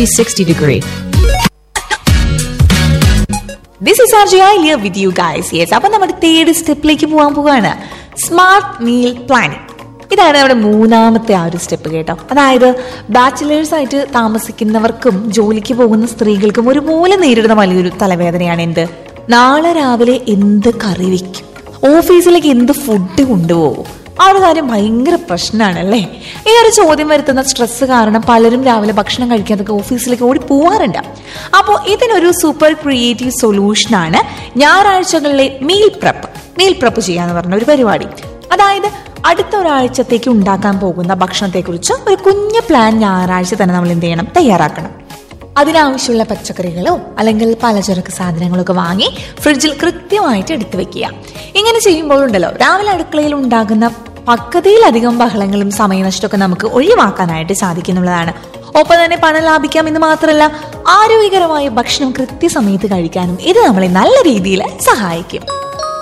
360 degree. This is R G ഐ ലിയർ with you guys yes അപ്പൊ നമ്മുടെ തേർഡ് സ്റ്റെപ്പിലേക്ക് പോകാൻ പോവാണ് സ്മാർട്ട് മീൽ പ്ലാനിങ് ഇതാണ് നമ്മുടെ മൂന്നാമത്തെ ആ ഒരു സ്റ്റെപ്പ് കേട്ടോ അതായത് ബാച്ചിലേഴ്സ് ആയിട്ട് താമസിക്കുന്നവർക്കും ജോലിക്ക് പോകുന്ന സ്ത്രീകൾക്കും ഒരുപോലെ നേരിടുന്ന വലിയൊരു തലവേദനയാണ് എന്ത് നാളെ രാവിലെ എന്ത് കറി വെക്കും ഓഫീസിലേക്ക് എന്ത് ഫുഡ് കൊണ്ടുപോകും ആ ഒരു കാര്യം ഭയങ്കര പ്രശ്നമാണ് അല്ലേ ഈ ഒരു ചോദ്യം വരുത്തുന്ന സ്ട്രെസ് കാരണം പലരും രാവിലെ ഭക്ഷണം കഴിക്കാതൊക്കെ ഓഫീസിലേക്ക് ഓടി പോവാറുണ്ട് അപ്പോൾ ഇതിനൊരു സൂപ്പർ ക്രിയേറ്റീവ് സൊല്യൂഷനാണ് ഞായറാഴ്ചകളിലെ മീൽ പ്രപ്പ് മീൽ പ്രപ്പ് ചെയ്യാന്ന് പറഞ്ഞ ഒരു പരിപാടി അതായത് അടുത്ത ഒരാഴ്ചത്തേക്ക് ഉണ്ടാക്കാൻ പോകുന്ന ഭക്ഷണത്തെക്കുറിച്ച് ഒരു കുഞ്ഞു പ്ലാൻ ഞായറാഴ്ച തന്നെ നമ്മൾ എന്ത് ചെയ്യണം തയ്യാറാക്കണം അതിനാവശ്യമുള്ള പച്ചക്കറികളോ അല്ലെങ്കിൽ പലചരക്ക് സാധനങ്ങളോ ഒക്കെ വാങ്ങി ഫ്രിഡ്ജിൽ കൃത്യമായിട്ട് എടുത്തു വെക്കുക ഇങ്ങനെ ചെയ്യുമ്പോഴുണ്ടല്ലോ രാവിലെ അടുക്കളയിൽ ഉണ്ടാകുന്ന പക്കതയിലധികം ബഹളങ്ങളും സമയനഷ്ടമൊക്കെ നമുക്ക് ഒഴിവാക്കാനായിട്ട് സാധിക്കുന്നുള്ളതാണ് ഒപ്പം തന്നെ പണം ലാഭിക്കാം എന്ന് മാത്രമല്ല ആരോഗ്യകരമായ ഭക്ഷണം കൃത്യസമയത്ത് കഴിക്കാനും ഇത് നമ്മളെ നല്ല രീതിയിൽ സഹായിക്കും